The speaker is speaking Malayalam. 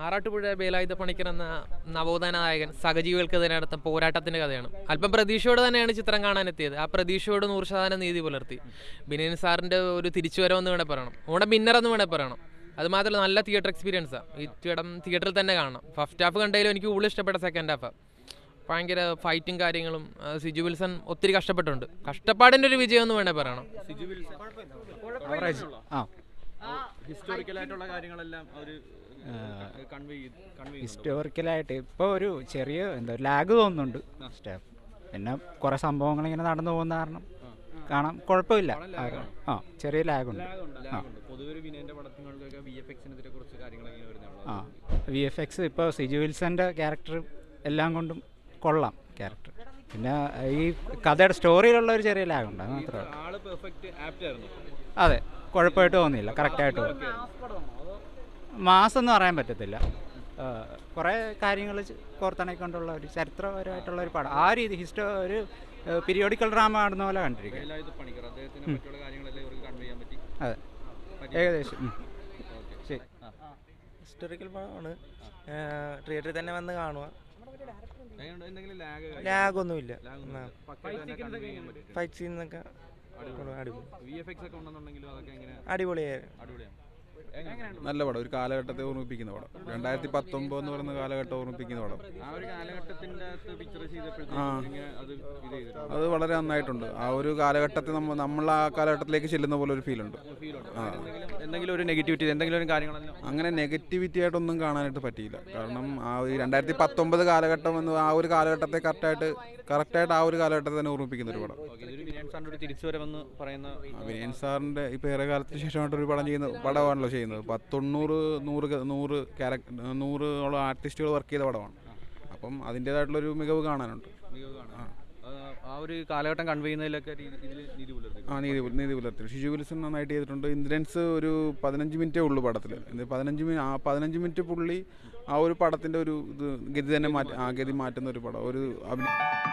ആറാട്ടുപുഴ വേലായുധ പണിക്കർ എന്ന നവോത്ഥാന നായകൻ സഹജീവികൾക്കെതിരെ നടത്ത പോരാട്ടത്തിന്റെ കഥയാണ് അല്പം പ്രതീക്ഷയോടെ തന്നെയാണ് ചിത്രം കാണാൻ എത്തിയത് ആ പ്രതീക്ഷയോട് നൂറ് ശതമാനം നീതി പുലർത്തി ബിനയൻ സാറിന്റെ ഒരു തിരിച്ചുവരവെന്ന് വേണേൽ പറയണം ഓണ ബിന്നർ എന്ന് വേണേൽ പറയണം അത് മാത്രമല്ല നല്ല തിയേറ്റർ എക്സ്പീരിയൻസാണ് ഈ പടം തിയേറ്ററിൽ തന്നെ കാണണം ഫസ്റ്റ് ഹാഫ് കണ്ടതിലും എനിക്ക് കൂടുതൽ ഇഷ്ടപ്പെട്ട സെക്കൻഡ് ഹാഫ് ഭയങ്കര ഫൈറ്റും കാര്യങ്ങളും ആ, സിജു വിൽസൺ ഒത്തിരി കഷ്ടപ്പെട്ടുണ്ട് കഷ്ടപ്പാടിന്റെ ഒരു വിജയം എന്ന് വേണേൽ പറയണം സിജു വിൽസൺ ആ ഹിസ്റ്റോറിക്കൽ ആയിട്ടുള്ള കാര്യങ്ങളെല്ലാം അവർ കൺവേ കൺവേ ഹിസ്റ്റോറിക്കലായിട്ട് ഇപ്പോൾ ഒരു ചെറിയ എന്താ ലാഗ് തോന്നുന്നുണ്ട് സ്റ്റാഫ് പിന്നെ കുറേ സംഭവങ്ങൾ ഇങ്ങനെ നടന്നു പോകുന്ന കാരണം കാണാം കുഴപ്പമില്ല ആ ചെറിയ ലാഗുണ്ട് ആ പൊതുവെ ഒരു വിനയന്റെ പടത്തിനൊക്കെ വി എഫ് എക്സിനെതിരെ കുറച്ച് കാര്യങ്ങളൊക്കെ വരുന്നത് ആ വി എഫ് എക്സ് ഇപ്പോൾ സിജു വിൽസൻ്റെ ക്യാരക്ടർ എല്ലാം കൊണ്ടും കൊള്ളാം ക്യാരക്ടർ പിന്നെ ഈ കഥയുടെ സ്റ്റോറിയിലുള്ള ഒരു ചെറിയ ലാഗുണ്ട് അത് മാത്രമേ ഉള്ളൂ ആള് പെർഫെക്റ്റ് ആപ്റ്റ് ആയിരുന്നു അതെ കുഴപ്പമായിട്ട് തോന്നിയില്ല കറക്റ്റായിട്ട് തോന്നി മാസം എന്ന് പറയാൻ പറ്റത്തില്ല കുറേ കാര്യങ്ങൾ കോർത്തിണക്കൊണ്ടുള്ള ഒരു ചരിത്രപരമായിട്ടുള്ള ഒരു പടം ആ രീതി ഹിസ്റ്റോ ഒരു പീരിയോഡിക്കൽ ഡ്രാമ കാണുന്ന പോലെ കണ്ടിരിക്കുക വേലായുധ പണിക്കർ അദ്ദേഹത്തിനെ പറ്റിയുള്ള കാര്യങ്ങളെല്ലാം ഇവർക്ക് കൺവേ ചെയ്യാൻ പറ്റി അതെ ഏകദേശം ഉം. ശരി ഹിസ്റ്റോറിക്കൽ പടമാണ് തിയേറ്ററിൽ തന്നെ വന്ന് കാണുക എങ്ങനെയുണ്ട്? എന്തെങ്കിലും ലാഗ് ലാഗൊന്നുമില്ല കൺവേ ചെയ്യാൻ പറ്റി ഫൈറ്റ് സീനൊക്കെ അടിപൊളി വി എഫ് എക്സ് ഒക്കെ ഉണ്ടെന്നുണ്ടെങ്കിലും അതൊക്കെ എങ്ങനെ അടിപൊളിയായിരുന്നു അടിപൊളിയാണ് എങ്ങനെയാണ് നല്ല പടം ഒരു കാലഘട്ടത്തെ ഓർമ്മിപ്പിക്കുന്ന പടം രണ്ടായിരത്തി പത്തൊമ്പത് എന്ന് പറയുന്ന കാലഘട്ടം ഓർമ്മിപ്പിക്കുന്ന പടം ആ ഒരു കാലഘട്ടത്തിന്റെ അകത്ത് പിക്ചർ ചെയ്തപ്പോഴത്തേക്കും ഇങ്ങനെ അത് ഇത് ചെയ്തിട്ടുണ്ട് അത് വളരെ നന്നായിട്ടുണ്ട് ആ ഒരു കാലഘട്ടത്തെ നമ്മൾ നമ്മൾ ആ കാലഘട്ടത്തിലേക്ക് ചെല്ലുന്ന പോലെ ഒരു ഫീൽ ഉണ്ട് ആ എന്തെങ്കിലും എന്തെങ്കിലും ഒരു നെഗറ്റിവിറ്റി എന്തെങ്കിലും ഒരു കാര്യങ്ങളെല്ലാം അങ്ങനെ നെഗറ്റിവിറ്റി ആയിട്ടൊന്നും കാണാനായിട്ട് പറ്റിയില്ല കാരണം ആ ഒരു രണ്ടായിരത്തി പത്തൊമ്പത് കാലഘട്ടം എന്ന് ആ ഒരു കാലഘട്ടത്തെ കറക്റ്റായിട്ട് കറക്റ്റായിട്ട് ആ ഒരു കാലഘട്ടത്തെ തന്നെ ഓർമ്മിപ്പിക്കുന്ന ഒരു പടം ഓക്കെ ഇതൊരു വിനയൻ സാറിന്റെ ഒരു തിരിച്ചുവരവെന്ന് പറയുന്ന വിനയൻ സാറിൻ്റെ ഇപ്പോൾ ഏറെ കാലത്തിന് ശേഷമായിട്ട് ഒരു പടം ചെയ്യുന്ന പടമാണല്ലോ ചെയ്യുന്നത് പത്തൊണ്ണൂറ് നൂറ് ക- നൂറ് ക്യാരക്ടർ നൂറോളം ആർട്ടിസ്റ്റുകൾ വർക്ക് ചെയ്ത പടമാണ് അപ്പം അതിൻ്റേതായിട്ടുള്ളൊരു മികവ് കാണാനുണ്ട് മികവ് കാണാം ആ- ആ ഒരു കാലഘട്ടം കൺവേ ചെയ്യുന്നതിലൊക്കെ ഇതിൽ നീതി പുലർത്തി ആ നീതി പുല- നീതി പുലർത്തി ഷിജു വിൽസൺ നന്നായിട്ട് ചെയ്തിട്ടുണ്ട് ഇന്ദ്രൻസ് ഒരു പതിനഞ്ച് മിനിറ്റേ ഉള്ളൂ പടത്തിൽ പതിനഞ്ച് മിനിറ്റ് ആ പതിനഞ്ച് മിനിറ്റ് പുള്ളി ആ ഒരു പടത്തിൻ്റെ ഒരു ഇത് ഗതി തന്നെ മാറ്റി ആ ഗതി മാറ്റുന്ന ഒരു പടം ഒരു അഭിനയം